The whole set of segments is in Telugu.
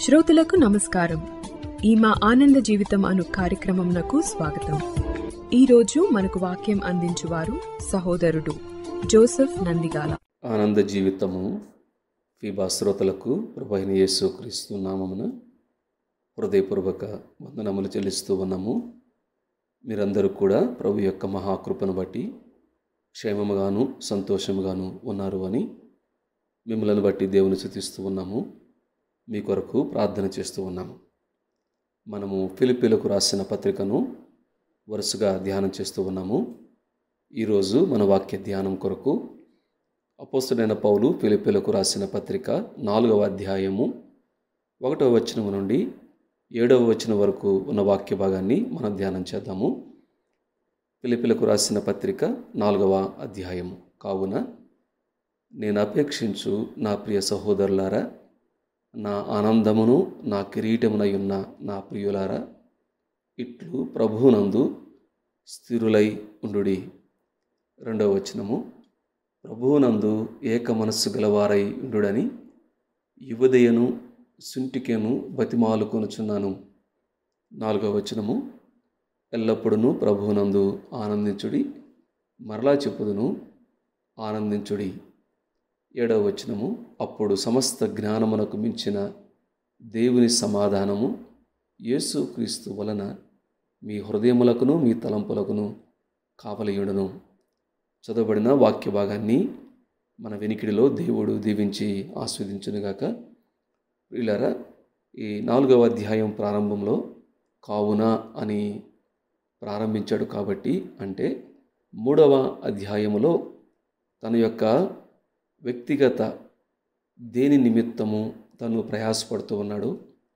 శ్రోతలకు నమస్కారం ఈ మా ఆనంద జీవితం అను కార్యక్రమంనకు స్వాగతం ఈరోజు మనకు వాక్యం అందించువారు సహోదరుడు జోసెఫ్ నందిగాల ఆనంద జీవితము ఫీబా శ్రోతలకు ప్రభైన యేసు క్రీస్తు నామమున హృదయపూర్వక వందనములు చెల్లిస్తూ ఉన్నాము మీరందరూ కూడా ప్రభు యొక్క మహాకృపను బట్టి క్షేమముగాను సంతోషముగాను ఉన్నారు అని మిమ్మల్ని బట్టి దేవుని స్థుతిస్తూ ఉన్నాము మీ కొరకు ప్రార్థన చేస్తూ ఉన్నాము మనము ఫిలిపీలకు రాసిన పత్రికను వరుసగా ధ్యానం చేస్తూ ఉన్నాము ఈరోజు మన వాక్య ధ్యానం కొరకు అపోస్తుడైన పౌలు ఫిలిపీలకు రాసిన పత్రిక నాలుగవ అధ్యాయము ఒకటవ వచనం నుండి ఏడవ వచనం వరకు ఉన్న వాక్య భాగాన్ని మనం ధ్యానం చేద్దాము ఫిలిపీలకు రాసిన పత్రిక నాలుగవ అధ్యాయము కావున నేను అపేక్షించు నా ప్రియ సహోదరులారా నా ఆనందమును నా కిరీటమునై ఉన్న నా ప్రియులారా ఇట్లు ప్రభువునందు స్థిరులై ఉండుడి రెండవ వచనము ప్రభువునందు ఏక మనస్సు గలవారై ఉండుడని యువదయను సుంటికెను బతిమాలుకొనుచున్నాను నాలుగవ వచనము ఎల్లప్పుడూ ప్రభువునందు ఆనందించుడి మరలా చెప్పుదును ఆనందించుడి ఏడవ వచనము అప్పుడు సమస్త జ్ఞానమునకు మించిన దేవుని సమాధానము యేసుక్రీస్తు వలన మీ హృదయములకును మీ తలంపులకును కావలియుడును చదవబడిన వాక్య భాగాన్ని మన వెనికిడిలో దేవుడు దీవించి ఆస్వాదించునుగాక వీళ్ళారా ఈ నాలుగవ అధ్యాయం ప్రారంభంలో కావున అని ప్రారంభించాడు కాబట్టి అంటే మూడవ అధ్యాయములో తన యొక్క వ్యక్తిగత దేని నిమిత్తము తను ప్రయాసపడుతూ ఉన్నాడు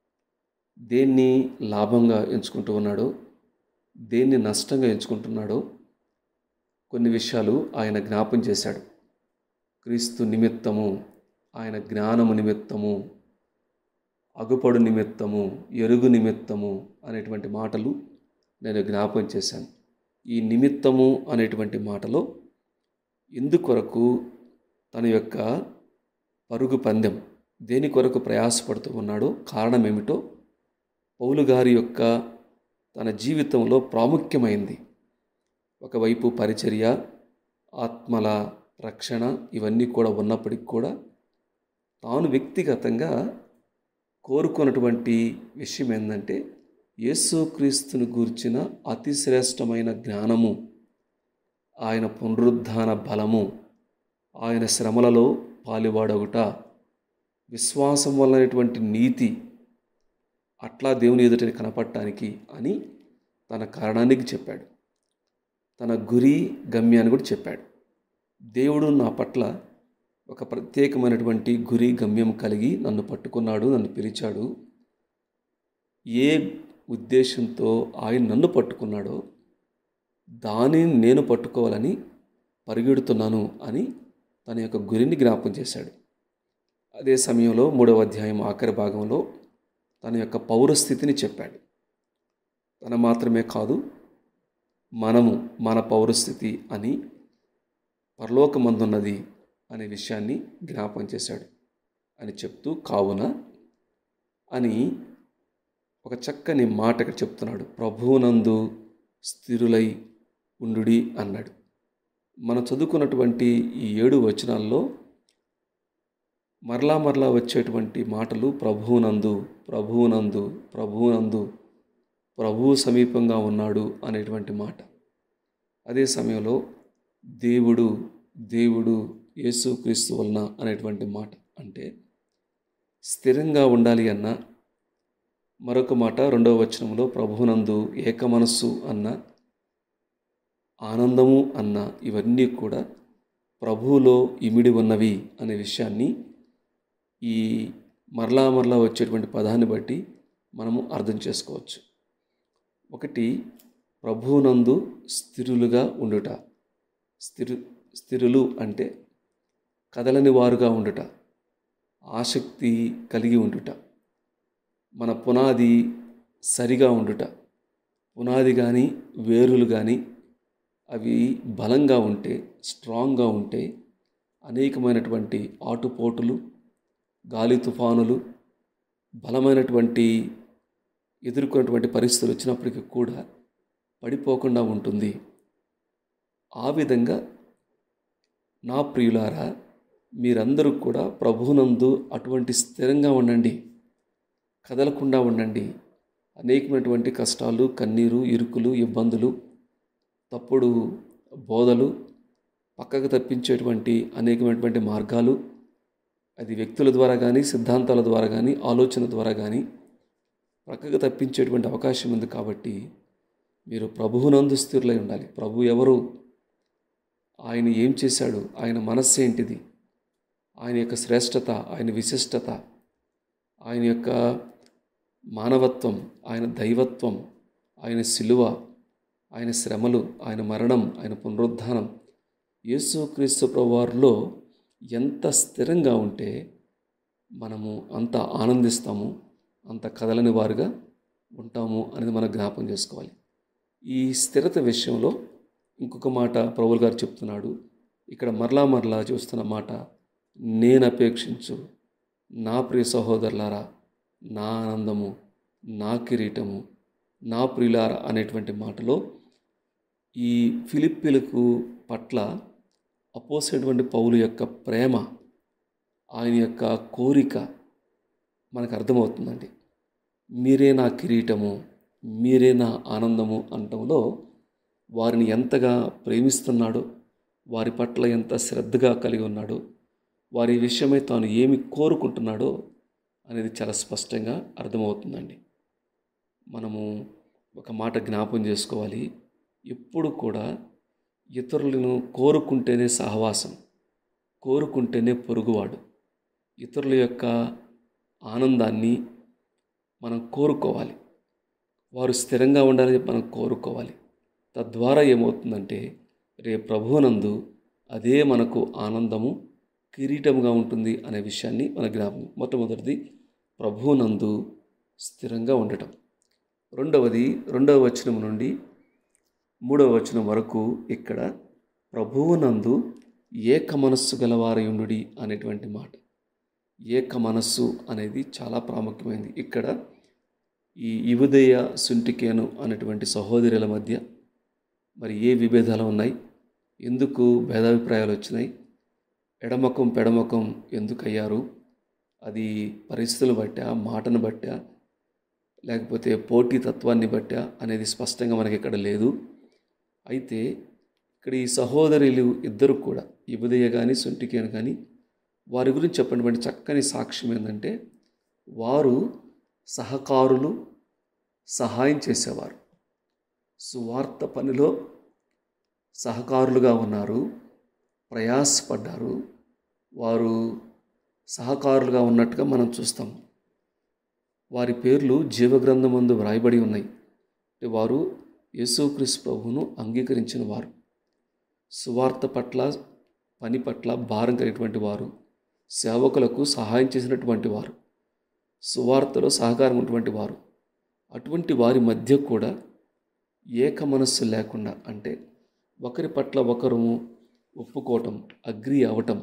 దేన్ని లాభంగా ఎంచుకుంటూ ఉన్నాడో దేన్ని నష్టంగా ఎంచుకుంటున్నాడో కొన్ని విషయాలు ఆయన జ్ఞాపం చేశాడు క్రీస్తు నిమిత్తము ఆయన జ్ఞానము నిమిత్తము అగుపడు నిమిత్తము ఎరుగు నిమిత్తము అనేటువంటి మాటలు నేను జ్ఞాపం చేశాను ఈ నిమిత్తము అనేటువంటి మాటలో ఎందుకొరకు తన యొక్క పరుగు పందెం దేని కొరకు ప్రయాసపడుతూ ఉన్నాడో కారణం ఏమిటో పౌలు గారి యొక్క తన జీవితంలో ప్రాముఖ్యమైంది ఒకవైపు పరిచర్య ఆత్మల రక్షణ ఇవన్నీ కూడా ఉన్నప్పటికి కూడా తాను వ్యక్తిగతంగా కోరుకున్నటువంటి విషయం ఏంటంటే యేసుక్రీస్తుని గూర్చిన అతి శ్రేష్టమైన జ్ఞానము ఆయన పునరుద్ధాన బలము ఆయన శ్రమలలో పాలువాడొకట విశ్వాసం వలనటువంటి నీతి అట్లా దేవుని ఎదుట కనపడటానికి అని తన కారణానికి చెప్పాడు తన గురి గమ్యాన్ని కూడా చెప్పాడు దేవుడు నా పట్ల ఒక ప్రత్యేకమైనటువంటి గురి గమ్యం కలిగి నన్ను పట్టుకున్నాడు నన్ను పిలిచాడు ఏ ఉద్దేశంతో ఆయన నన్ను పట్టుకున్నాడో దానిని నేను పట్టుకోవాలని పరిగెడుతున్నాను అని తన యొక్క గురిని జ్ఞాపం చేశాడు అదే సమయంలో మూడవ అధ్యాయం ఆఖరి భాగంలో తన యొక్క పౌరస్థితిని చెప్పాడు తన మాత్రమే కాదు మనము మన పౌరస్థితి అని పరలోకమందున్నది అనే విషయాన్ని జ్ఞాపం చేశాడు అని చెప్తూ కావున అని ఒక చక్కని మాట ఇక్కడ చెప్తున్నాడు ప్రభువునందు స్థిరులై ఉండుడి అన్నాడు మనం చదువుకున్నటువంటి ఈ ఏడు వచనాల్లో మరలా మరలా వచ్చేటువంటి మాటలు ప్రభువునందు ప్రభువునందు ప్రభువునందు ప్రభువు సమీపంగా ఉన్నాడు అనేటువంటి మాట అదే సమయంలో దేవుడు దేవుడు యేసుక్రీస్తు వలన అనేటువంటి మాట అంటే స్థిరంగా ఉండాలి అన్న మరొక మాట రెండవ వచనంలో ప్రభువునందు ఏక మనస్సు అన్న ఆనందము అన్న ఇవన్నీ కూడా ప్రభువులో ఇమిడి ఉన్నవి అనే విషయాన్ని ఈ మరలా మరలా వచ్చేటువంటి పదాన్ని బట్టి మనము అర్థం చేసుకోవచ్చు ఒకటి ప్రభువునందు స్థిరులుగా ఉండుట స్థిరు స్థిరులు అంటే కదలని వారుగా ఉండుట ఆసక్తి కలిగి ఉండుట మన పునాది సరిగా ఉండుట పునాది కానీ వేరులు కానీ అవి బలంగా ఉంటే స్ట్రాంగ్గా ఉంటే అనేకమైనటువంటి ఆటుపోటులు గాలి తుఫానులు బలమైనటువంటి ఎదుర్కొన్నటువంటి పరిస్థితులు వచ్చినప్పటికీ కూడా పడిపోకుండా ఉంటుంది ఆ విధంగా నా ప్రియులారా మీరందరూ కూడా ప్రభువునందు అటువంటి స్థిరంగా ఉండండి కదలకుండా ఉండండి అనేకమైనటువంటి కష్టాలు కన్నీరు ఇరుకులు ఇబ్బందులు తప్పుడు బోధలు పక్కకు తప్పించేటువంటి అనేకమైనటువంటి మార్గాలు అది వ్యక్తుల ద్వారా కానీ సిద్ధాంతాల ద్వారా కానీ ఆలోచన ద్వారా కానీ పక్కకు తప్పించేటువంటి అవకాశం ఉంది కాబట్టి మీరు ప్రభువునందు స్థిరులై ఉండాలి ప్రభు ఎవరు ఆయన ఏం చేశాడు ఆయన మనస్సు ఏంటిది ఆయన యొక్క శ్రేష్టత ఆయన విశిష్టత ఆయన యొక్క మానవత్వం ఆయన దైవత్వం ఆయన శిలువ ఆయన శ్రమలు ఆయన మరణం ఆయన పునరుద్ధానం యేసుక్రీస్తు ప్రభువారిలో ఎంత స్థిరంగా ఉంటే మనము అంత ఆనందిస్తాము అంత కదలని వారుగా ఉంటాము అనేది మనం జ్ఞాపం చేసుకోవాలి ఈ స్థిరత విషయంలో ఇంకొక మాట ప్రభువులు గారు చెప్తున్నాడు ఇక్కడ మరలా మరలా చూస్తున్న మాట నేను అపేక్షించు నా ప్రియ సహోదరులారా నా ఆనందము నా కిరీటము నా ప్రియులార అనేటువంటి మాటలో ఈ ఫిలిప్పీలకు పట్ల అపోసినటువంటి పౌలు యొక్క ప్రేమ ఆయన యొక్క కోరిక మనకు అర్థమవుతుందండి మీరే నా కిరీటము మీరే నా ఆనందము అనటంలో వారిని ఎంతగా ప్రేమిస్తున్నాడో వారి పట్ల ఎంత శ్రద్ధగా కలిగి ఉన్నాడో వారి విషయమై తాను ఏమి కోరుకుంటున్నాడో అనేది చాలా స్పష్టంగా అర్థమవుతుందండి మనము ఒక మాట జ్ఞాపం చేసుకోవాలి ఎప్పుడు కూడా ఇతరులను కోరుకుంటేనే సహవాసం కోరుకుంటేనే పొరుగువాడు ఇతరుల యొక్క ఆనందాన్ని మనం కోరుకోవాలి వారు స్థిరంగా ఉండాలని మనం కోరుకోవాలి తద్వారా ఏమవుతుందంటే రేపు ప్రభువునందు అదే మనకు ఆనందము కిరీటముగా ఉంటుంది అనే విషయాన్ని మన జ్ఞాపకం మొట్టమొదటిది ప్రభువునందు స్థిరంగా ఉండటం రెండవది రెండవ వచనం నుండి మూడవ వచనం వరకు ఇక్కడ ప్రభువునందు ఏక మనస్సు గలవారయుండుడి అనేటువంటి మాట ఏక మనస్సు అనేది చాలా ప్రాముఖ్యమైనది ఇక్కడ ఈ ఇవుదయ సుంటికేను అనేటువంటి సహోదరుల మధ్య మరి ఏ విభేదాలు ఉన్నాయి ఎందుకు భేదాభిప్రాయాలు వచ్చినాయి ఎడమకం పెడమకం ఎందుకు అయ్యారు అది పరిస్థితులు బట్టా మాటను బట్టా లేకపోతే పోటీ తత్వాన్ని బట్టా అనేది స్పష్టంగా మనకి ఇక్కడ లేదు అయితే ఇక్కడ ఈ సహోదరులు ఇద్దరు కూడా ఇబుదయ్య కానీ సొంటికేను కానీ వారి గురించి చెప్పినటువంటి చక్కని సాక్ష్యం ఏంటంటే వారు సహకారులు సహాయం చేసేవారు సువార్త పనిలో సహకారులుగా ఉన్నారు ప్రయాసపడ్డారు వారు సహకారులుగా ఉన్నట్టుగా మనం చూస్తాం వారి పేర్లు జీవగ్రంథమందు వ్రాయబడి ఉన్నాయి అంటే వారు యేసుక్రీస్తు ప్రభువును అంగీకరించిన వారు సువార్త పట్ల పని పట్ల భారం కలిగినటువంటి వారు సేవకులకు సహాయం చేసినటువంటి వారు సువార్తలో సహకారం ఉన్నటువంటి వారు అటువంటి వారి మధ్య కూడా ఏక మనస్సు లేకుండా అంటే ఒకరి పట్ల ఒకరు ఒప్పుకోవటం అగ్రి అవటం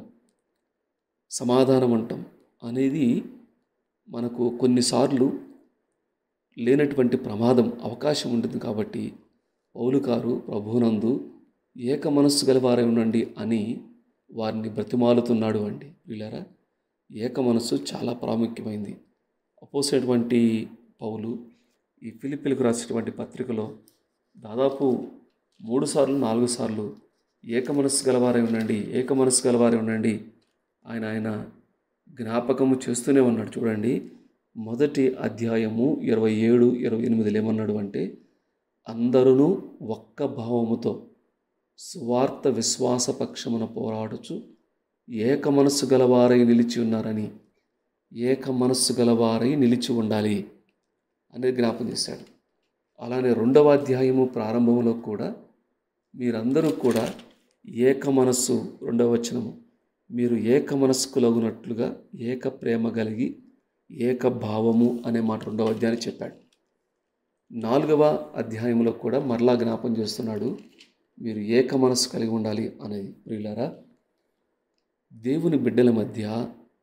సమాధానం అంటం అనేది మనకు కొన్నిసార్లు లేనటువంటి ప్రమాదం అవకాశం ఉంటుంది కాబట్టి పౌలు గారు ప్రభువునందు ఏక మనస్సు గలవారై ఉండండి అని వారిని బ్రతిమాలుతున్నాడు అండి వీళ్ళారా ఏక మనస్సు చాలా ప్రాముఖ్యమైంది అపోసినటువంటి పౌలు ఈ ఫిలిపిలకు రాసినటువంటి పత్రికలో దాదాపు మూడు సార్లు నాలుగు సార్లు ఏక మనస్సు గలవారై ఉండండి ఏక మనస్సు గలవారై ఉండండి ఆయన ఆయన జ్ఞాపకము చేస్తూనే ఉన్నాడు చూడండి మొదటి అధ్యాయము ఇరవై ఏడు ఇరవై ఎనిమిదిలో ఏమన్నాడు అంటే అందరూ ఒక్క భావముతో సువార్త విశ్వాస పక్షమున పోరాడుచు ఏక మనస్సు గలవారై నిలిచి ఉన్నారని ఏక మనస్సు గలవారై నిలిచి ఉండాలి అనేది జ్ఞాపం చేశాడు అలానే రెండవ అధ్యాయము ప్రారంభంలో కూడా మీరందరూ కూడా ఏక మనస్సు రెండవ వచనము మీరు ఏక మనస్కులగునట్లుగా ఏక ప్రేమ కలిగి ఏక భావము అనే మాట రెండవ అధ్యాయాన్ని చెప్పాడు నాలుగవ అధ్యాయంలో కూడా మరలా జ్ఞాపం చేస్తున్నాడు మీరు ఏక మనస్సు కలిగి ఉండాలి అనేది ప్రియులారా దేవుని బిడ్డల మధ్య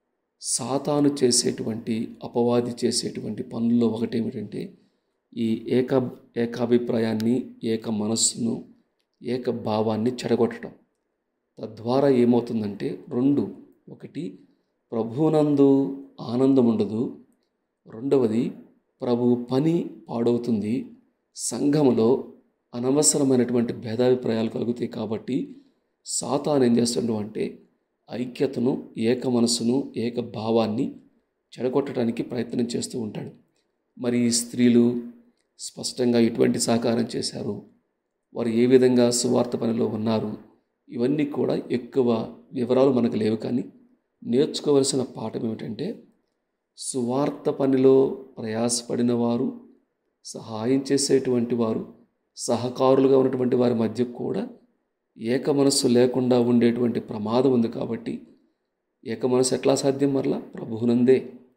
సాతాను చేసేటువంటి అపవాది చేసేటువంటి పనుల్లో ఒకటి ఏమిటంటే ఈ ఏక ఏకాభిప్రాయాన్ని ఏక మనస్సును ఏక భావాన్ని చెడగొట్టడం తద్వారా ఏమవుతుందంటే రెండు ఒకటి ప్రభువునందు ఆనందం ఉండదు రెండవది ప్రభు పని పాడవుతుంది సంఘములో అనవసరమైనటువంటి భేదాభిప్రాయాలు కలుగుతాయి కాబట్టి సాతాను ఏం చేస్తుండు అంటే ఐక్యతను ఏక మనసును ఏక భావాన్ని చెడగొట్టడానికి ప్రయత్నం చేస్తూ ఉంటాడు మరి ఈ స్త్రీలు స్పష్టంగా ఎటువంటి సహకారం చేశారు వారు ఏ విధంగా సువార్త పనిలో ఉన్నారు ఇవన్నీ కూడా ఎక్కువ వివరాలు మనకు లేవు కానీ నేర్చుకోవలసిన పాఠం ఏమిటంటే సువార్త పనిలో ప్రయాసపడిన వారు సహాయం చేసేటువంటి వారు సహకారులుగా ఉన్నటువంటి వారి మధ్య కూడా ఏక మనస్సు లేకుండా ఉండేటువంటి ప్రమాదం ఉంది కాబట్టి ఏక మనస్సు ఎట్లా సాధ్యం మరలా ప్రభువునందే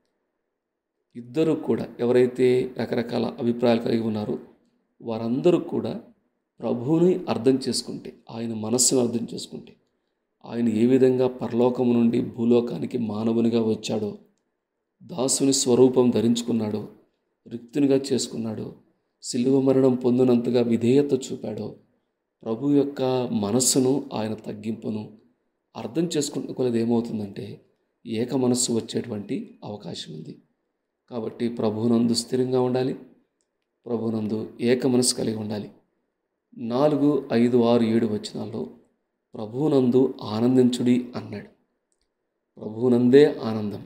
ఇద్దరు కూడా ఎవరైతే రకరకాల అభిప్రాయాలు కలిగి ఉన్నారో వారందరూ కూడా ప్రభువుని అర్థం చేసుకుంటే ఆయన మనస్సును అర్థం చేసుకుంటే ఆయన ఏ విధంగా పరలోకము నుండి భూలోకానికి మానవునిగా వచ్చాడో దాసుని స్వరూపం ధరించుకున్నాడో రిక్తునిగా చేసుకున్నాడో సిలువ మరణం పొందినంతగా విధేయత చూపాడో ప్రభు యొక్క మనస్సును ఆయన తగ్గింపును అర్థం చేసుకున్న కొలది ఏమవుతుందంటే ఏక మనస్సు వచ్చేటువంటి అవకాశం ఉంది కాబట్టి ప్రభువునందు స్థిరంగా ఉండాలి ప్రభువునందు ఏక మనస్సు కలిగి ఉండాలి నాలుగు ఐదు ఆరు ఏడు వచనాల్లో ప్రభువునందు ఆనందించుడి అన్నాడు ప్రభువునందే ఆనందం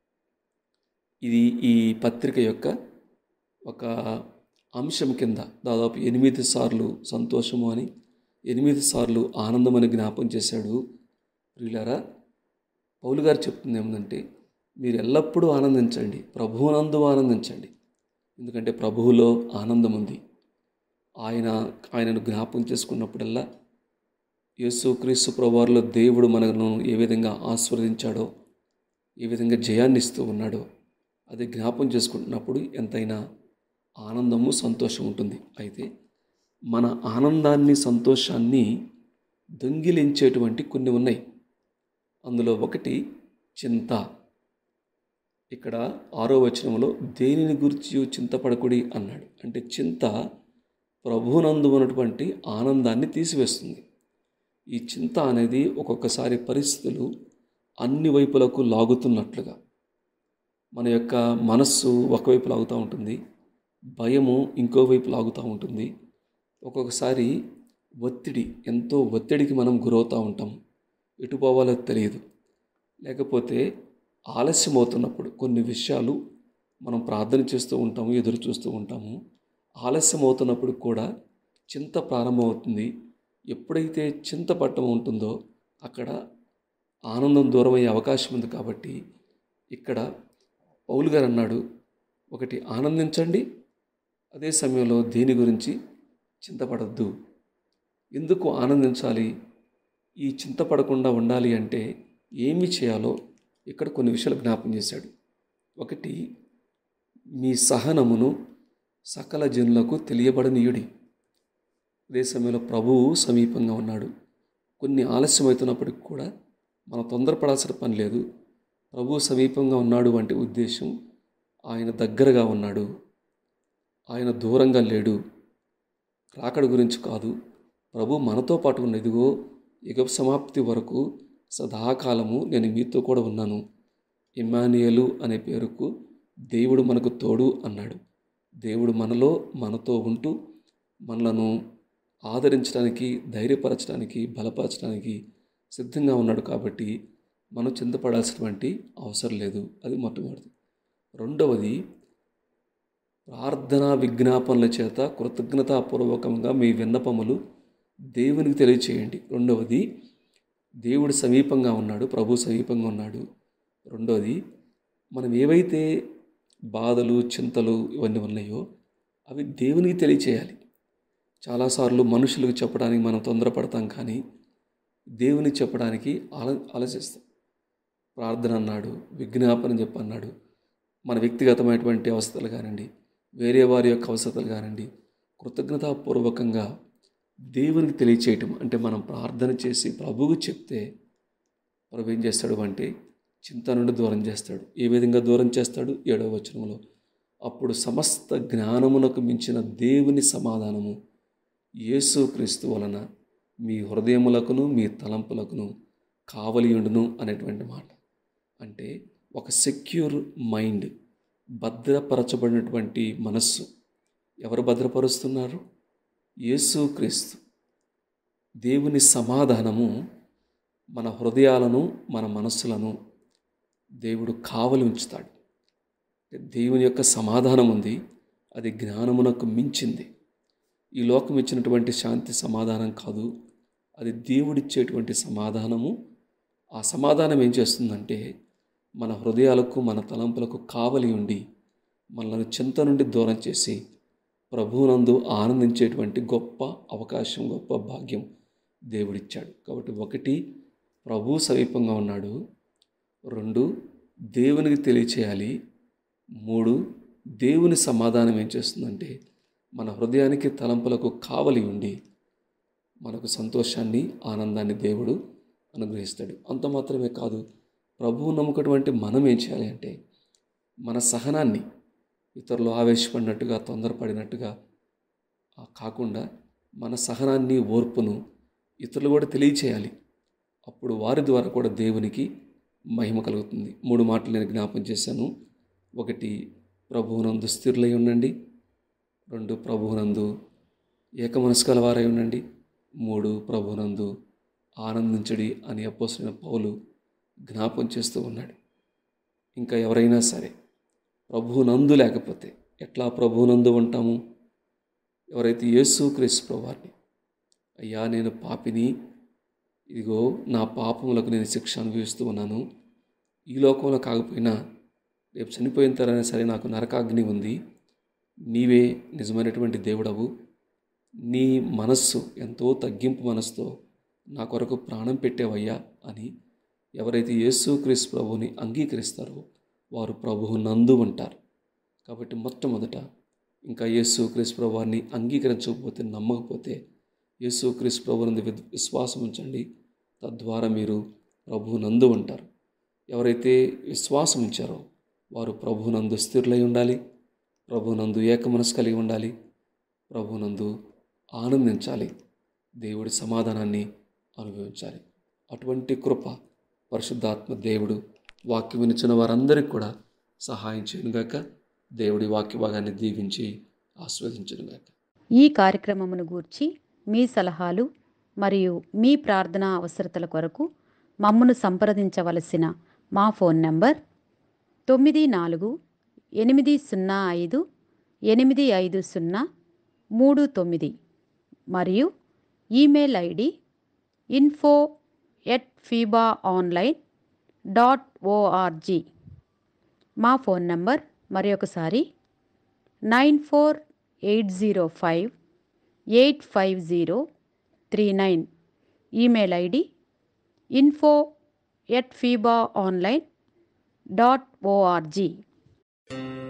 ఇది ఈ పత్రిక యొక్క ఒక అంశం కింద దాదాపు ఎనిమిది సార్లు సంతోషము అని ఎనిమిది సార్లు ఆనందం అని జ్ఞాపం చేశాడు ప్రియులారా పౌలు గారు చెప్తుంది ఏమందంటే మీరు ఎల్లప్పుడూ ఆనందించండి ప్రభువునందు ఆనందించండి ఎందుకంటే ప్రభువులో ఆనందం ఉంది ఆయన ఆయనను జ్ఞాపం చేసుకున్నప్పుడల్లా యేసు క్రీస్తు ప్రభువారిలో దేవుడు మనను ఏ విధంగా ఆస్వాదించాడో ఏ విధంగా జయాన్ని ఇస్తూ ఉన్నాడో అది జ్ఞాపం చేసుకుంటున్నప్పుడు ఎంతైనా ఆనందము సంతోషం ఉంటుంది అయితే మన ఆనందాన్ని సంతోషాన్ని దొంగిలించేటువంటి కొన్ని ఉన్నాయి అందులో ఒకటి చింత ఇక్కడ ఆరో వచనంలో దేనిని గురించి చింతపడకుడి అన్నాడు అంటే చింత ప్రభువునందు ఉన్నటువంటి ఆనందాన్ని తీసివేస్తుంది ఈ చింత అనేది ఒక్కొక్కసారి పరిస్థితులు అన్ని వైపులకు లాగుతున్నట్లుగా మన యొక్క మనస్సు ఒకవైపు లాగుతూ ఉంటుంది భయము ఇంకోవైపు లాగుతూ ఉంటుంది ఒక్కొక్కసారి ఒత్తిడి ఎంతో ఒత్తిడికి మనం గురవుతూ ఉంటాం ఎటు పోవాలో తెలియదు లేకపోతే ఆలస్యం అవుతున్నప్పుడు కొన్ని విషయాలు మనం ప్రార్థన చేస్తూ ఉంటాము ఎదురు చూస్తూ ఉంటాము ఆలస్యం అవుతున్నప్పుడు కూడా చింత ప్రారంభమవుతుంది ఎప్పుడైతే చింత పట్టం ఉంటుందో అక్కడ ఆనందం దూరం అయ్యే అవకాశం ఉంది కాబట్టి ఇక్కడ పౌలు గారు అన్నాడు ఒకటి ఆనందించండి అదే సమయంలో దేని గురించి చింతపడద్దు ఎందుకు ఆనందించాలి ఈ చింతపడకుండా ఉండాలి అంటే ఏమి చేయాలో ఇక్కడ కొన్ని విషయాలు జ్ఞాపం చేశాడు ఒకటి మీ సహనమును సకల జనులకు తెలియబడనీయుడి అదే సమయంలో ప్రభువు సమీపంగా ఉన్నాడు కొన్ని ఆలస్యం అవుతున్నప్పటికి కూడా మనం తొందరపడాల్సిన పని లేదు ప్రభువు సమీపంగా ఉన్నాడు వంటి ఉద్దేశం ఆయన దగ్గరగా ఉన్నాడు ఆయన దూరంగా లేడు రాకడ గురించి కాదు ప్రభు మనతో పాటు ఉన్న ఇదిగో యుగ సమాప్తి వరకు సదాకాలము నేను మీతో కూడా ఉన్నాను ఇమానియలు అనే పేరుకు దేవుడు మనకు తోడు అన్నాడు దేవుడు మనలో మనతో ఉంటూ మనలను ఆదరించడానికి ధైర్యపరచడానికి బలపరచడానికి సిద్ధంగా ఉన్నాడు కాబట్టి మనం చింతపడాల్సినటువంటి అవసరం లేదు అది మొట్టమొదటిది రెండవది ప్రార్థనా విజ్ఞాపనల చేత కృతజ్ఞతాపూర్వకంగా మీ విన్నపములు దేవునికి తెలియచేయండి రెండవది దేవుడు సమీపంగా ఉన్నాడు ప్రభు సమీపంగా ఉన్నాడు రెండవది మనం ఏవైతే బాధలు చింతలు ఇవన్నీ ఉన్నాయో అవి దేవునికి తెలియచేయాలి చాలాసార్లు మనుషులకు చెప్పడానికి మనం తొందరపడతాం కానీ దేవునికి చెప్పడానికి ఆల ఆలోచిస్తాం ప్రార్థన అన్నాడు విజ్ఞాపన చెప్పన్నాడు మన వ్యక్తిగతమైనటువంటి అవసరాలు కానివ్వండి వేరే వారి యొక్క అవసరాలు కానివ్వండి కృతజ్ఞతాపూర్వకంగా దేవునికి తెలియచేయటం అంటే మనం ప్రార్థన చేసి ప్రభువుకు చెప్తే ప్రభు ఏం చేస్తాడు అంటే చింత నుండి దూరం చేస్తాడు ఏ విధంగా దూరం చేస్తాడు ఏడవ వచనంలో అప్పుడు సమస్త జ్ఞానమునకు మించిన దేవుని సమాధానము యేసుక్రీస్తు వలన మీ హృదయములకును మీ తలంపులకును కావలియుండును అనేటువంటి మాట అంటే ఒక సెక్యూర్ మైండ్ భద్రపరచబడినటువంటి మనస్సు ఎవరు భద్రపరుస్తున్నారు యేసుక్రీస్తు దేవుని సమాధానము మన హృదయాలను మన మనస్సులను దేవుడు కావలి ఉంచుతాడు దేవుని యొక్క సమాధానం ఉంది అది జ్ఞానమునకు మించింది ఈ లోకం ఇచ్చినటువంటి శాంతి సమాధానం కాదు అది దేవుడిచ్చేటువంటి సమాధానము ఆ సమాధానం ఏం చేస్తుందంటే మన హృదయాలకు మన తలంపులకు కావలి ఉండి మనల్ని చింత నుండి దూరం చేసి ప్రభువునందు ఆనందించేటువంటి గొప్ప అవకాశం గొప్ప భాగ్యం దేవుడిచ్చాడు కాబట్టి ఒకటి ప్రభు సమీపంగా ఉన్నాడు రెండు దేవునికి తెలియచేయాలి మూడు దేవుని సమాధానం ఏం చేస్తుందంటే మన హృదయానికి తలంపులకు కావలి ఉండి మనకు సంతోషాన్ని ఆనందాన్ని దేవుడు అనుగ్రహిస్తాడు అంత మాత్రమే కాదు ప్రభువు నమ్ముకటువంటి మనం ఏం చేయాలి అంటే మన సహనాన్ని ఇతరులు ఆవేశపడినట్టుగా తొందరపడినట్టుగా ఆ కాకుండా మన సహనాన్ని ఓర్పును ఇతరులు కూడా తెలియచేయాలి అప్పుడు వారి ద్వారా కూడా దేవునికి మహిమ కలుగుతుంది మూడు మాటలు నేను జ్ఞాపం చేశాను ఒకటి ప్రభువునందు స్థిరులై ఉండండి రెండు ప్రభువునందు ఏకమనస్కల వారై ఉండండి మూడు ప్రభువునందు ఆనందించడి అని అపోసిన పౌలు జ్ఞాపం చేస్తూ ఉన్నాడు ఇంకా ఎవరైనా సరే ప్రభువునందు లేకపోతే ఎట్లా ప్రభువునందు ఉంటాము ఎవరైతే యేసు క్రీస్తు ప్రభువారిని అయ్యా నేను పాపిని ఇదిగో నా పాపములకు నేను శిక్ష అనుభవిస్తూ ఉన్నాను ఈ లోకంలో కాకపోయినా రేపు చనిపోయిన తర్వాత సరే నాకు నరకాగ్ని ఉంది నీవే నిజమైనటువంటి దేవుడవు నీ మనస్సు ఎంతో తగ్గింపు మనస్సుతో నా కొరకు ప్రాణం పెట్టేవయ్యా అని ఎవరైతే యేసు క్రీస్తు ప్రభువుని అంగీకరిస్తారో వారు ప్రభువు నందు ఉంటారు కాబట్టి మొట్టమొదట ఇంకా యేసు క్రీస్తు ప్రభువారిని అంగీకరించకపోతే నమ్మకపోతే యేసు క్రీస్తు ప్రభునందు విశ్వాసం ఉంచండి తద్వారా మీరు ప్రభువు నందు ఉంటారు ఎవరైతే విశ్వాసం ఉంచారో వారు ప్రభునందు స్థిరులై ఉండాలి ప్రభునందు ఏకమనసు కలిగి ఉండాలి ప్రభునందు ఆనందించాలి దేవుడి సమాధానాన్ని అనుభవించాలి అటువంటి కృప పరిశుద్ధాత్మ దేవుడు వాక్యం వినిచిన వారందరికీ కూడా సహాయం చేయనుగాక దేవుడి వాక్య భాగాన్ని దీవించి ఆస్వాదించనుగాక ఈ కార్యక్రమమును గూర్చి మీ సలహాలు మరియు మీ ప్రార్థనా అవసరతల కొరకు మమ్మను సంప్రదించవలసిన మా ఫోన్ నంబర్ తొమ్మిది నాలుగు ఎనిమిది సున్నా ఐదు ఎనిమిది ఐదు సున్నా మూడు తొమ్మిది మరియు email ID info at FIBA online dot O R G మా ఫోన్ నంబర్ మరి ఒకసారి nine four eight zero five eight five zero three nine email ID info at FIBA online dot ORG